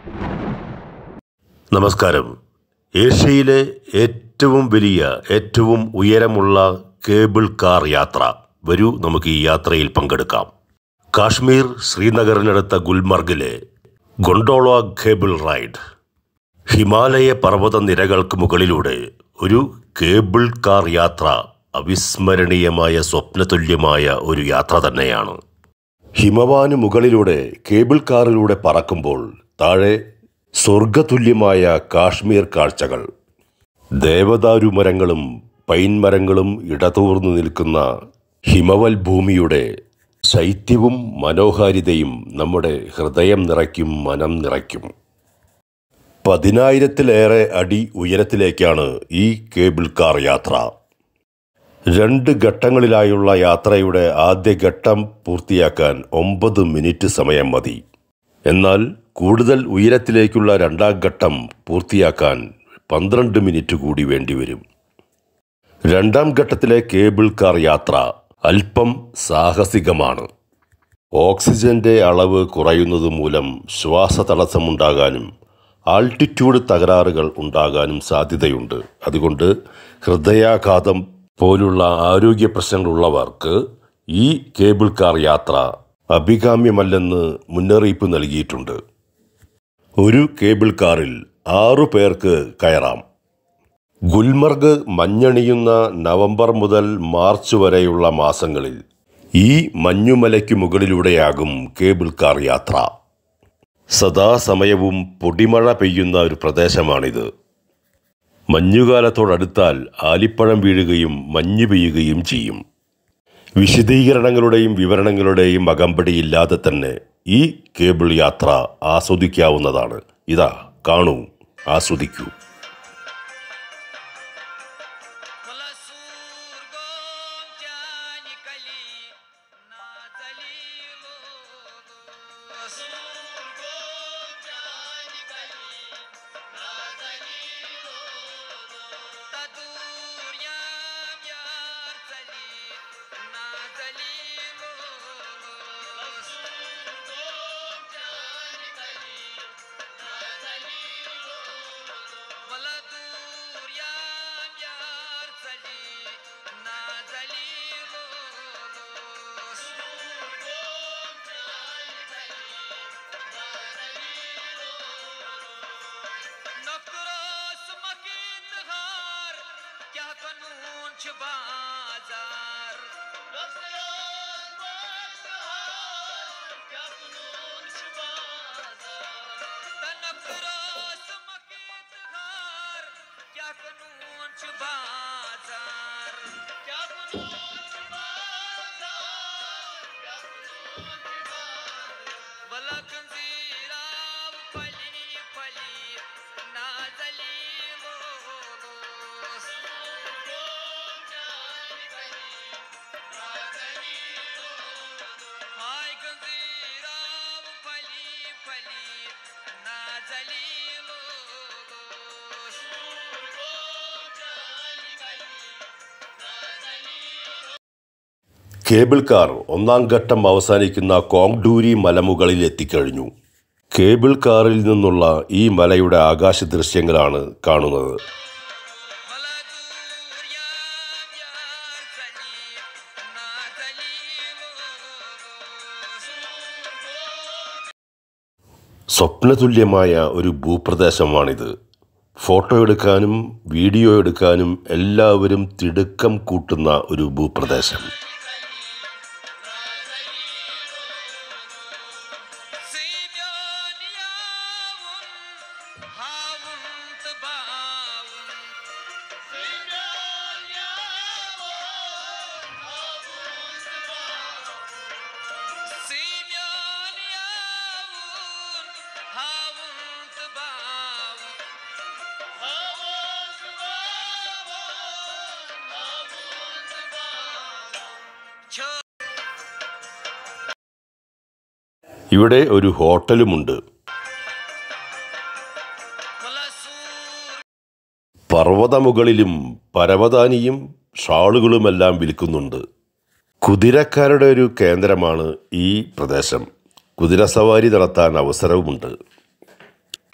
നമസ്കാരം ഏഷ്യയിലെ ഏറ്റവും വലിയ ഏറ്റവും ഉയരമുള്ള കേബിൾ കാർ യാത്ര വരൂ നമുക്ക് ഈ യാത്രയിൽ പങ്കെടുക്കാം കാശ്മീർ ശ്രീനഗറിനടുത്ത ഗുൽമർഗിലെ ഗൊണ്ടോള കേബിൾ റൈഡ് ഹിമാലയ പർവ്വത നിരകൾക്ക് മുകളിലൂടെ ഒരു കേബിൾ കാർ യാത്ര അവിസ്മരണീയമായ സ്വപ്നതുല്യമായ ഒരു യാത്ര തന്നെയാണ് ഹിമവാന് മുകളിലൂടെ കേബിൾ കാറിലൂടെ പറക്കുമ്പോൾ താഴെ സ്വർഗതുല്യമായ കാശ്മീർ കാഴ്ചകൾ ദേവദാരു മരങ്ങളും പൈൻ മരങ്ങളും ഇടതൂർന്നു നിൽക്കുന്ന ഹിമവൽ ഭൂമിയുടെ ശൈത്യവും മനോഹാരിതയും നമ്മുടെ ഹൃദയം നിറയ്ക്കും മനം നിറയ്ക്കും പതിനായിരത്തിലേറെ അടി ഉയരത്തിലേക്കാണ് ഈ കേബിൾ കാർ യാത്ര രണ്ട് ഘട്ടങ്ങളിലായുള്ള യാത്രയുടെ ആദ്യ ഘട്ടം പൂർത്തിയാക്കാൻ ഒമ്പത് മിനിറ്റ് സമയം മതി എന്നാൽ കൂടുതൽ ഉയരത്തിലേക്കുള്ള രണ്ടാം ഘട്ടം പൂർത്തിയാക്കാൻ പന്ത്രണ്ട് മിനിറ്റ് കൂടി വേണ്ടിവരും രണ്ടാം ഘട്ടത്തിലെ കേബിൾ കാർ യാത്ര അല്പം സാഹസികമാണ് ഓക്സിജന്റെ അളവ് കുറയുന്നത് മൂലം ശ്വാസതടസ്സമുണ്ടാകാനും ആൾട്ടിറ്റ്യൂഡ് തകരാറുകൾ ഉണ്ടാകാനും സാധ്യതയുണ്ട് അതുകൊണ്ട് ഹൃദയാഘാതം പോലുള്ള ആരോഗ്യ പ്രശ്നങ്ങളുള്ളവർക്ക് ഈ കേബിൾ കാർ യാത്ര അഭികാമ്യമല്ലെന്ന് മുന്നറിയിപ്പ് നൽകിയിട്ടുണ്ട് ഒരു കേബിൾ കാറിൽ ആറു പേർക്ക് കയറാം ഗുൽമർഗ് മഞ്ഞണിയുന്ന നവംബർ മുതൽ മാർച്ച് വരെയുള്ള മാസങ്ങളിൽ ഈ മഞ്ഞുമലയ്ക്ക് മുകളിലൂടെയാകും കേബിൾ കാർ യാത്ര സദാസമയവും പൊടിമഴ പെയ്യുന്ന ഒരു പ്രദേശമാണിത് മഞ്ഞുകാലത്തോടടുത്താൽ ആലിപ്പഴം വീഴുകയും മഞ്ഞ് പെയ്യുകയും ചെയ്യും വിശദീകരണങ്ങളുടെയും വിവരണങ്ങളുടെയും അകമ്പടിയില്ലാതെ തന്നെ ഈ കേബിൾ യാത്ര ആസ്വദിക്കാവുന്നതാണ് ഇതാ കാണൂ ആസ്വദിക്കൂ मला सूर्गोमच्या निकली नाचली सूर्गोमच्या निकली नाचली तदुर्या चली नाचली सूर्गोमच्या निकली नाचली मला दूर या यार चली ना चली नकरो सुमकीत हार क्या कानून छ बाजार नकरो सुमकीत हार क्या कानून छ बाजार क्या कानून छ बाजार क्या कानून छ बाजार भला कंजीराव फली फली नाजली हाय कंजीराव फली फली नाजली കേബിൾ കാർ ഒന്നാം ഘട്ടം അവസാനിക്കുന്ന കോങ്ഡൂരി മലമുകളിൽ എത്തിക്കഴിഞ്ഞു കേബിൾ കാറിൽ നിന്നുള്ള ഈ മലയുടെ ആകാശ ദൃശ്യങ്ങളാണ് കാണുന്നത് मला दूर या यार चली ना चली സ്വപ്നതുല്യമായ ഒരു ഭൂപ്രദേശമാണിത് ഫോട്ടോ എടുക്കാനും വീഡിയോ എടുക്കാനും എല്ലാവരും തിടുക്കം കൂട്ടുന്ന ഒരു ഭൂപ്രദേശം Simeon yavun havun tabavun Simeon yavun havun tabavun Simeon yavun havun tabavun havun tabavun havun tabavun ഇവിടെ ഒരു ഹോട്ടലുമുണ്ട് मला सूर പർവ്വതമുകളിലും പരവതാനിയും ഷാളുകളുമെല്ലാം വിൽക്കുന്നുണ്ട് കുതിരക്കാരുടെ ഒരു കേന്ദ്രമാണ് ഈ പ്രദേശം കുതിരസവാരി നടത്താൻ അവസരവുമുണ്ട്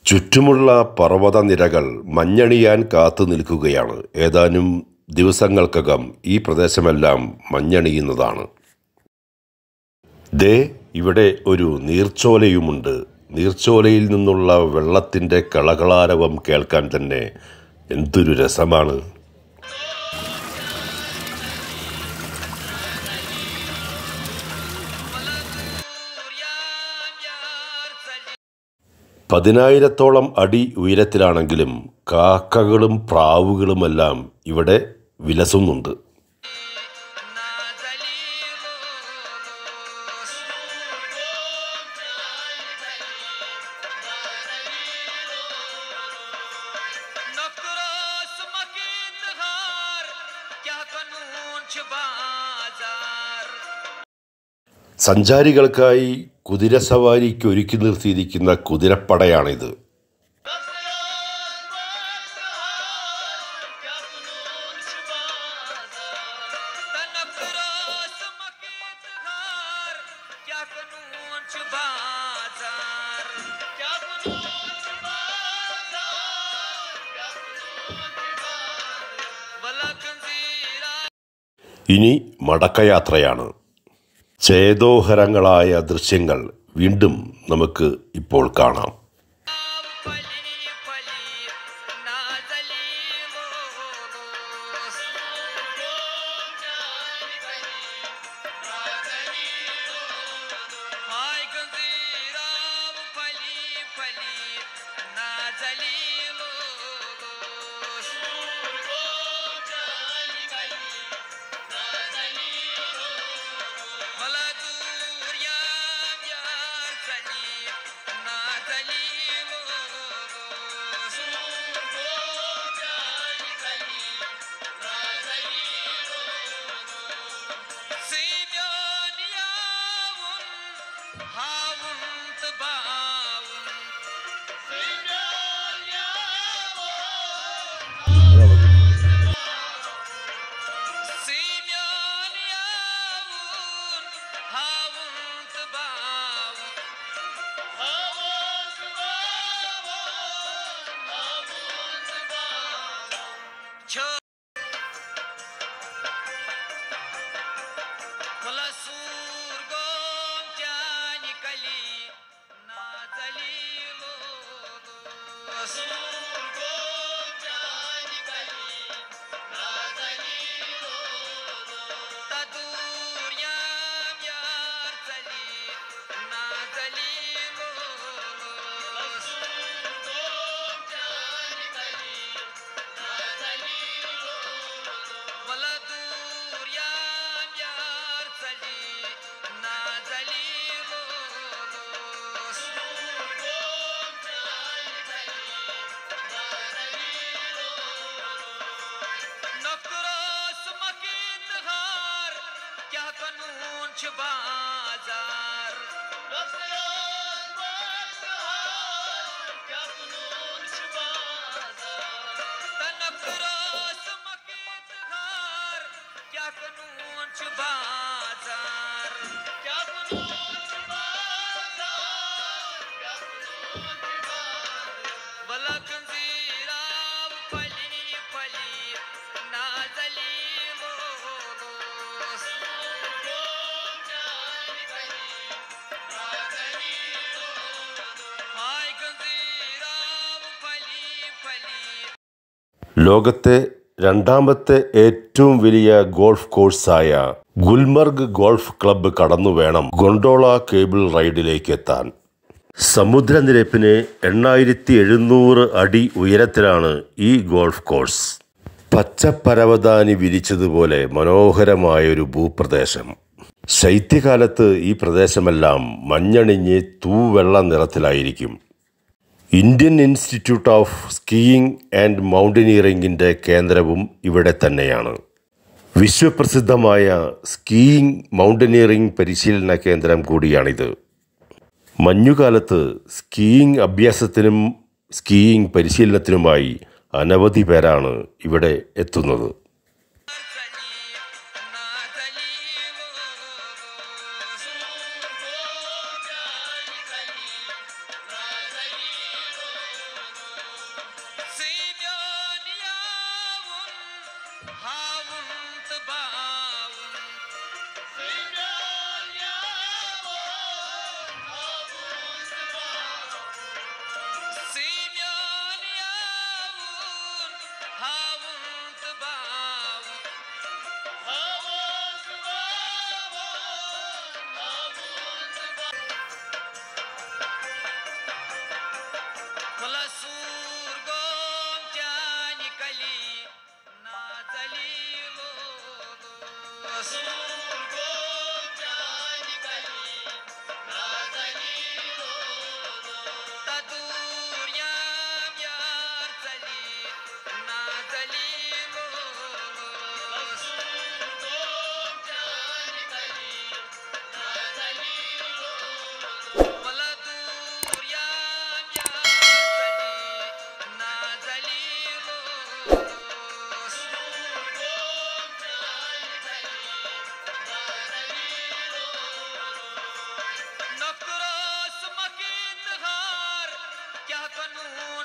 ചുറ്റുമുള്ള പർവ്വതനിരകൾ മഞ്ഞണിയാൻ കാത്തു നിൽക്കുകയാണ് ഏതാനും ദിവസങ്ങൾക്കകം ഈ പ്രദേശമെല്ലാം മഞ്ഞണിയുന്നതാണ് ദേ ഇവിടെ ഒരു നീർച്ചോലയുമുണ്ട് നീർച്ചോലയിൽ നിന്നുള്ള വെള്ളത്തിൻ്റെ കളകളാരവം കേൾക്കാൻ തന്നെ എന്തൊരു രസമാണ് Suryan yar sali പതിനായിരത്തോളം അടി ഉയരത്തിലാണെങ്കിലും കാക്കകളും പ്രാവുകളുമെല്ലാം ഇവിടെ വിലസുന്നുണ്ട് സഞ്ചാരികൾക്കായി കുതിരസവാരിക്ക് ഒരുക്കി നിർത്തിയിരിക്കുന്ന കുതിരപ്പടയാണിത് ഇനി മടക്കയാത്രയാണ് ചേതോഹരങ്ങളായ ദൃശ്യങ്ങൾ വീണ്ടും നമുക്ക് ഇപ്പോൾ കാണാം बाजार तनकरास मकीत हार क्या कानून छ बाजार क्या कानून छ बाजार क्या कानून छ बाजार भला कंजीरा पली पली नाजली लो हाय कंजीरा पली पली ലോകത്തെ രണ്ടാമത്തെ ഏറ്റവും വലിയ ഗോൾഫ് കോഴ്സായ ഗുൽമർഗ് ഗോൾഫ് ക്ലബ്ബ് കടന്നു വേണം ഗൊണ്ടോള കേബിൾ റൈഡിലേക്ക് എത്താൻ സമുദ്രനിരപ്പിന് എണ്ണായിരത്തി എഴുന്നൂറ് അടി ഉയരത്തിലാണ് ഈ ഗോൾഫ് കോഴ്സ് പച്ചപ്പരവതാനി വിരിച്ചതുപോലെ മനോഹരമായൊരു ഭൂപ്രദേശം ശൈത്യകാലത്ത് ഈ പ്രദേശമെല്ലാം മഞ്ഞണിഞ്ഞ് തൂവെള്ള നിറത്തിലായിരിക്കും Indian Institute of Skiing and മൗണ്ടനിയറിംഗിൻ്റെ കേന്ദ്രവും ഇവിടെ തന്നെയാണ് വിശ്വപ്രസിദ്ധമായ സ്കീയിങ് മൗണ്ടനിയറിംഗ് പരിശീലന കേന്ദ്രം കൂടിയാണിത് മഞ്ഞുകാലത്ത് സ്കീയിങ് അഭ്യാസത്തിനും സ്കീയിങ് പരിശീലനത്തിനുമായി അനവധി പേരാണ് ഇവിടെ എത്തുന്നത്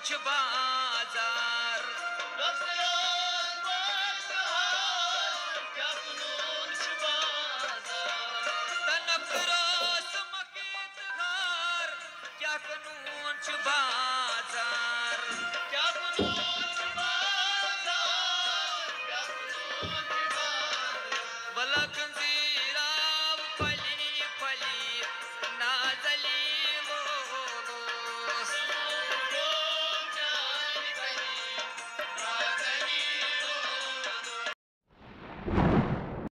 छ बाजार तनकरोस मकीत हार क्या कानून छ बाजार भला खंजीराव फली फली ना